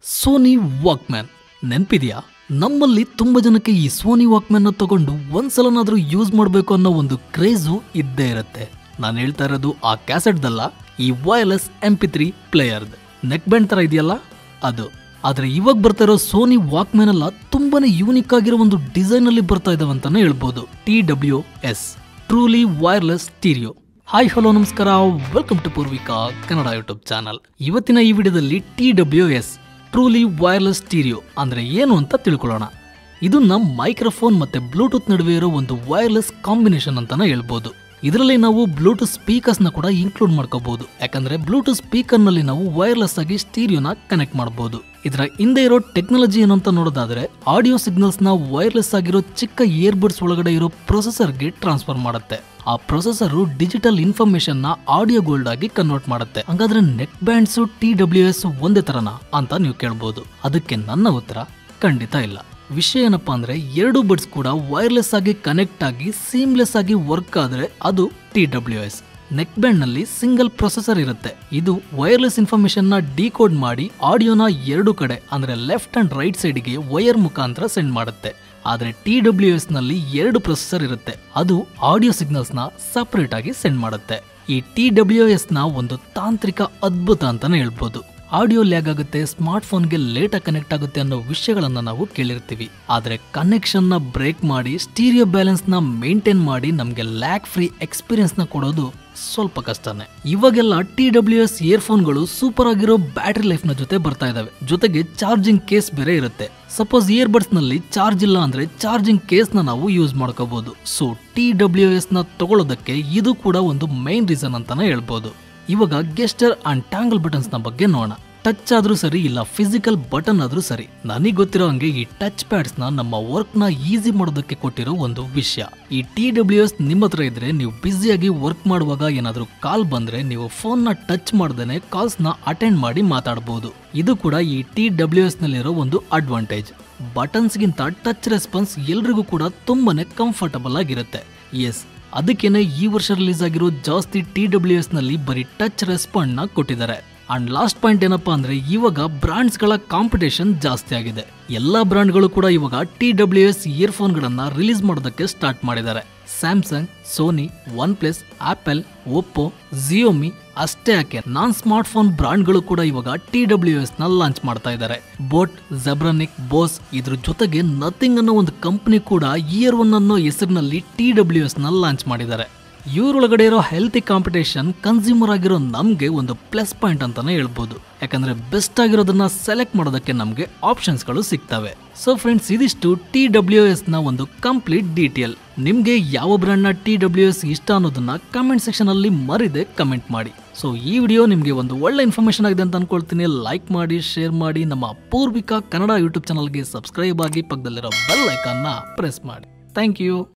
Sony Walkman ನೆನ್ಪಿದ್ಯಾ ನಮ್ಮಲ್ಲಿ ತುಂಬಾ ಜನಕ್ಕೆ ಈ ಸೋನಿ ವಾಕ್ಮ್ಯಾನ್ ತಗೊಂಡು ಒಂದ್ಸಲನಾದ್ರೂ ಯೂಸ್ ಮಾಡಬೇಕು ಅನ್ನೋ ಒಂದು ಕ್ರೇಜು ಇದ್ದೇ ಇರುತ್ತೆ ನಾನು ಹೇಳ್ತಾ ಇರೋದು ಆ ಕ್ಯಾಸೆಟ್ದಲ್ಲ ಈ ವೈರ್ಲೆಸ್ ಎಂ ಪಿ ತ್ರೀ ಪ್ಲೇಯರ್ದ್ ನೆಕ್ ಬ್ಯಾಂಡ್ ತರ ಇದೆಯಲ್ಲ ಅದು ಆದ್ರೆ ಇವಾಗ ಬರ್ತಾ ಇರೋ ಸೋನಿ ವಾಕ್ಮ್ಯಾನ್ ಎಲ್ಲ ತುಂಬಾನೇ ಯೂನಿಕ್ ಆಗಿರೋ ಒಂದು ಡಿಸೈನ್ ಅಲ್ಲಿ ಬರ್ತಾ ಇದಾವೆ ಅಂತಾನೆ ಹೇಳ್ಬೋದು T W S truly wireless stereo hi hello ನಮಸ್ಕಾರ welcome to Poorvika Kannada YouTube channel ಇವತ್ತಿನ ಈ ವಿಡಿಯೋದಲ್ಲಿ T W S truly wireless stereo ಅಂದ್ರೆ ಏನು ಅಂತ ತಿಳ್ಕೊಳ್ಳೋಣ ಇದು ನಮ್ಮ ಮೈಕ್ರೋಫೋನ್ ಮತ್ತೆ ಬ್ಲೂಟೂತ್ ನಡುವೆ ಇರೋ ಒಂದು ವೈರ್ಲೆಸ್ ಕಾಂಬಿನೇಷನ್ ಅಂತಾನೆ ಹೇಳ್ಬೋದು ಇದರಲ್ಲಿ ನಾವು ಬ್ಲೂಟೂತ್ ಸ್ಪೀಕರ್ಸ್ ನ ಕೂಡ ಇನ್ಕ್ಲೂಡ್ ಮಾಡ್ಕೋಬಹುದು ಯಾಕಂದ್ರೆ ಬ್ಲೂಟೂತ್ ಸ್ಪೀಕರ್ ನಲ್ಲಿ ನಾವು ವೈರ್ಲೆಸ್ ಆಗಿ ಸ್ಟೀರಿಯೋನ ಕನೆಕ್ಟ್ ಮಾಡಬಹುದು ಇದರ ಹಿಂದೆ ಇರೋ ಟೆಕ್ನಾಲಜಿ ಏನು ಅಂತ ನೋಡೋದಾದ್ರೆ ಆಡಿಯೋ ಸಿಗ್ನಲ್ಸ್ ನ ವೈರ್ಲೆಸ್ ಆಗಿರೋ ಚಿಕ್ಕ ಇಯರ್ಬಡ್ಸ್ ಒಳಗಡೆ ಇರೋ ಪ್ರೊಸೆಸರ್ಗೆ ಟ್ರಾನ್ಸ್ಫರ್ ಮಾಡುತ್ತೆ ಆ ಪ್ರೊಸೆಸರ್ ಡಿಜಿಟಲ್ ಇನ್ಫಾರ್ಮೇಶನ್ ನ ಆಡಿಯೋ ಗೋಲ್ಡ್ ಆಗಿ ಕನ್ವರ್ಟ್ ಮಾಡುತ್ತೆ ಹಂಗಾದ್ರೆ neck bands T W S ಒಂದೇ ತರನಾ ಅಂತ ನೀವು ಕೇಳ್ಬೋದು ಅದಕ್ಕೆ ನನ್ನ ಉತ್ತರ ಖಂಡಿತ ಇಲ್ಲ ವಿಷಯ ಏನಪ್ಪಾ ಅಂದ್ರೆ ಎರಡು ಬಡ್ಸ್ ಕೂಡ ವೈರ್ಲೆಸ್ ಆಗಿ ಕನೆಕ್ಟ್ ಆಗಿ ಸೀಮ್ಲೆಸ್ ಆಗಿ ವರ್ಕ್ ಆದ್ರೆ ಅದು T W S neck band ನಲ್ಲಿ ಸಿಂಗಲ್ ಪ್ರೊಸೆಸರ್ ಇರುತ್ತೆ ಇದು ವೈರ್ಲೆಸ್ ಇನ್ಫಾರ್ಮೇಶನ್ ನ ಡಿಕೋಡ್ ಮಾಡಿ ಆಡಿಯೋನ ಎರಡು ಕಡೆ ಅಂದ್ರೆ ಲೆಫ್ಟ್ ಅಂಡ್ ರೈಟ್ ಸೈಡ್ಗೆ ವೈರ್ ಮುಖಾಂತರ ಸೆಂಡ್ ಮಾಡುತ್ತೆ ಆದ್ರೆ ಟಿ ಡಬ್ಲ್ಯೂ ಎಸ್ ನಲ್ಲಿ ಎರಡು ಪ್ರೊಸೆಸರ್ ಇರುತ್ತೆ ಅದು ಆಡಿಯೋ ಸಿಗ್ನಲ್ಸ್ ನ ಸಪರೇಟ್ ಆಗಿ ಸೆಂಡ್ ಮಾಡುತ್ತೆ ಈ ಟಿ ಡಬ್ಲ್ಯೂ ಎಸ್ ನ ಒಂದು ತಾಂತ್ರಿಕ ಅದ್ಭುತ ಅಂತಾನೆ ಹೇಳ್ಬೋದು ಆಡಿಯೋ ಲ್ಯಾಗ್ ಆಗುತ್ತೆ ಸ್ಮಾರ್ಟ್ ಫೋನ್ಗೆ ಲೇಟ್ ಆಗಿ ಕನೆಕ್ಟ್ ಆಗುತ್ತೆ ಅನ್ನೋ ವಿಷಯಗಳನ್ನ ನಾವು ಕೇಳಿರ್ತೀವಿ ಆದ್ರೆ ಕನೆಕ್ಷನ್ ನ ಬ್ರೇಕ್ ಮಾಡಿ ಸ್ಟೀರಿಯೋ ಬ್ಯಾಲೆನ್ಸ್ ನ ಮೇಂಟೈನ್ ಮಾಡಿ ನಮ್ಗೆ ಲ್ಯಾಗ್ ಫ್ರೀ ಎಕ್ಸ್ಪೀರಿಯನ್ಸ್ ನ ಕೊಡೋದು ಸ್ವಲ್ಪ ಕಷ್ಟನೇ ಇವಾಗೆಲ್ಲ ಟಿ ಡಬ್ಲ್ಯೂ ಎಸ್ ಇಯರ್ಫೋನ್ಗಳು ಸೂಪರ್ ಆಗಿರೋ ಬ್ಯಾಟರಿ ಲೈಫ್ ನ ಜೊತೆ ಬರ್ತಾ ಇದಾವೆ ಜೊತೆಗೆ ಚಾರ್ಜಿಂಗ್ ಕೇಸ್ ಬೇರೆ ಇರುತ್ತೆ ಸಪೋಸ್ ಇಯರ್ಬಡ್ಸ್ ನಲ್ಲಿ ಚಾರ್ಜ್ ಇಲ್ಲ ಅಂದ್ರೆ ಚಾರ್ಜಿಂಗ್ ಕೇಸ್ ನ ನಾವು ಯೂಸ್ ಮಾಡ್ಕೋಬಹುದು ಸೊ ಟಿ ಡಬ್ಲ್ಯೂ ಎಸ್ ನ ತಗೊಳ್ಳೋದಕ್ಕೆ ಇದು ಕೂಡ ಒಂದು ಮೈನ್ ರೀಸನ್ ಅಂತಾನೆ ಹೇಳ್ಬೋದು ಇವಾಗ ಗೆಸ್ಟರ್ ಅಂಡ್ ಟ್ಯಾಂಗಲ್ ಬಟನ್ಸ್ ನ ಬಗ್ಗೆ ನೋಡೋಣ ಟಚ್ ಆದ್ರೂ ಸರಿ ಇಲ್ಲ ಫಿಸಿಕಲ್ ಬಟನ್ ಆದ್ರೂ ಸರಿ ನನಗೆ ಗೊತ್ತಿರೋ ಹಂಗೆ ಈ ಟಚ್ ಪ್ಯಾಡ್ಸ್ ನ ನಮ್ಮ ವರ್ಕ್ ನ ಈಸಿ ಮಾಡೋದಕ್ಕೆ ಕೊಟ್ಟಿರೋ ಒಂದು ವಿಷಯ ಈ ಟಿ ಡಬ್ಲ್ಯೂ ಎಸ್ ನಿಮ್ಮ ಹತ್ರ ಇದ್ರೆ ನೀವು ಬ್ಯುಸಿಯಾಗಿ ವರ್ಕ್ ಮಾಡುವಾಗ ಏನಾದ್ರೂ ಕಾಲ್ ಬಂದ್ರೆ ನೀವು ಫೋನ್ ನ ಟಚ್ ಮಾಡ್ದೇನೆ ಕಾಲ್ಸ್ ನ ಅಟೆಂಡ್ ಮಾಡಿ ಮಾತಾಡಬಹುದು ಇದು ಕೂಡ ಈ ಟಿ ಡಬ್ಲ್ಯೂ ಎಸ್ ನಲ್ಲಿರೋ ಒಂದು ಅಡ್ವಾಂಟೇಜ್ ಬಟನ್ಸ್ ಗಿಂತ ಟಚ್ ರೆಸ್ಪಾನ್ಸ್ ಎಲ್ರಿಗೂ ಕೂಡ ತುಂಬಾನೇ ಕಂಫರ್ಟಬಲ್ ಆಗಿರುತ್ತೆ ಎಸ್ ಅದಕ್ಕೇನೆ ಈ ವರ್ಷ ರಿಲೀಸ್ ಆಗಿರೋ ಜಾಸ್ತಿ ಟಿ ಡಬ್ಲ್ಯೂ ಎಸ್ ನಲ್ಲಿ ಬರೀ ಟಚ್ ರೆಸ್ಪಾಂಡ್ ನ ಕೊಟ್ಟಿದ್ದಾರೆ ಅಂಡ್ ಲಾಸ್ಟ್ ಪಾಯಿಂಟ್ ಏನಪ್ಪಾ ಅಂದ್ರೆ ಇವಾಗ ಬ್ರಾಂಡ್ಸ್ ಗಳ ಕಾಂಪಿಟೇಷನ್ ಜಾಸ್ತಿ ಆಗಿದೆ ಎಲ್ಲಾ ಬ್ರಾಂಡ್ಗಳು ಕೂಡ ಇವಾಗ ಟಿ ಡಬ್ಲ್ಯೂ ಎಸ್ ಇಯರ್ಫೋನ್ ಗಳನ್ನ ರಿಲೀಸ್ ಮಾಡೋದಕ್ಕೆ ಸ್ಟಾರ್ಟ್ ಮಾಡಿದ್ದಾರೆ Samsung Sony OnePlus Apple Oppo Xiaomi ಅಷ್ಟೇ ಯಾಕೆ ನಾನ್ ಸ್ಮಾರ್ಟ್ ಫೋನ್ ಬ್ರಾಂಡ್ಗಳು ಕೂಡ ಇವಾಗ ಟಿ ಡಬ್ಲ್ಯೂ ಎಸ್ ನ ಲಾಂಚ್ ಮಾಡ್ತಾ ಇದ್ದಾರೆ ಬೋಟ್ ಜಬ್ರಾನಿಕ್ ಬೋಸ್ ಇದ್ರ ಜೊತೆಗೆ ನಥಿಂಗ್ ಅನ್ನೋ ಒಂದು ಕಂಪನಿ ಕೂಡ ಇಯರ್ ಒನ್ ಅನ್ನೋ ಹೆಸರಿನಲ್ಲಿ ಟಿ ಡಬ್ಲ್ಯೂ ಎಸ್ ನ ಲಾಂಚ್ ಮಾಡಿದ್ದಾರೆ ಇವ್ರೊಳಗಡೆ ಇರೋ ಹೆಲ್ತಿ ಕಾಂಪಿಟೇಷನ್ ಕನ್ಸ್ಯೂಮರ್ ಆಗಿರೋ ನಮ್ಗೆ ಒಂದು ಪ್ಲಸ್ ಪಾಯಿಂಟ್ ಅಂತಾನೆ ಹೇಳ್ಬೋದು ಯಾಕಂದ್ರೆ ಬೆಸ್ಟ್ ಆಗಿರೋದನ್ನ ಸೆಲೆಕ್ಟ್ ಮಾಡೋದಕ್ಕೆ ನಮ್ಗೆ ಆಪ್ಷನ್ಸ್ಗಳು ಸಿಗ್ತವೆ ಸೊ ಫ್ರೆಂಡ್ಸ್ ಇದಿಷ್ಟು ಟಿ ಡಬ್ಲ್ಯೂ ಎಸ್ ನ ಒಂದು ಕಂಪ್ಲೀಟ್ ಡೀಟೇಲ್ ನಿಮ್ಗೆ ಯಾವ ಬ್ರ್ಯಾಂಡ್ ನ ಟಿ ಡಬ್ಲ್ಯೂ ಎಸ್ ಇಷ್ಟ ಅನ್ನೋದನ್ನ ಕಮೆಂಟ್ ಸೆಕ್ಷನ್ ಅಲ್ಲಿ ಮರಿದೆ ಕಮೆಂಟ್ ಮಾಡಿ ಸೊ ಈ ವಿಡಿಯೋ ನಿಮಗೆ ಒಂದು ಒಳ್ಳೆ ಇನ್ಫಾರ್ಮೇಶನ್ ಆಗಿದೆ ಅಂತ ಅನ್ಕೊಳ್ತೀನಿ ಲೈಕ್ ಮಾಡಿ ಶೇರ್ ಮಾಡಿ ನಮ್ಮ ಪೂರ್ವಿಕಾ ಕನ್ನಡ ಯೂಟ್ಯೂಬ್ ಚಾನಲ್ಗೆ ಸಬ್ಸ್ಕ್ರೈಬ್ ಆಗಿ ಪಕ್ಕದಲ್ಲಿರೋ ಬೆಲ್ ಐಕಾನ್ನ ಪ್ರೆಸ್ ಮಾಡಿ ಥ್ಯಾಂಕ್ ಯು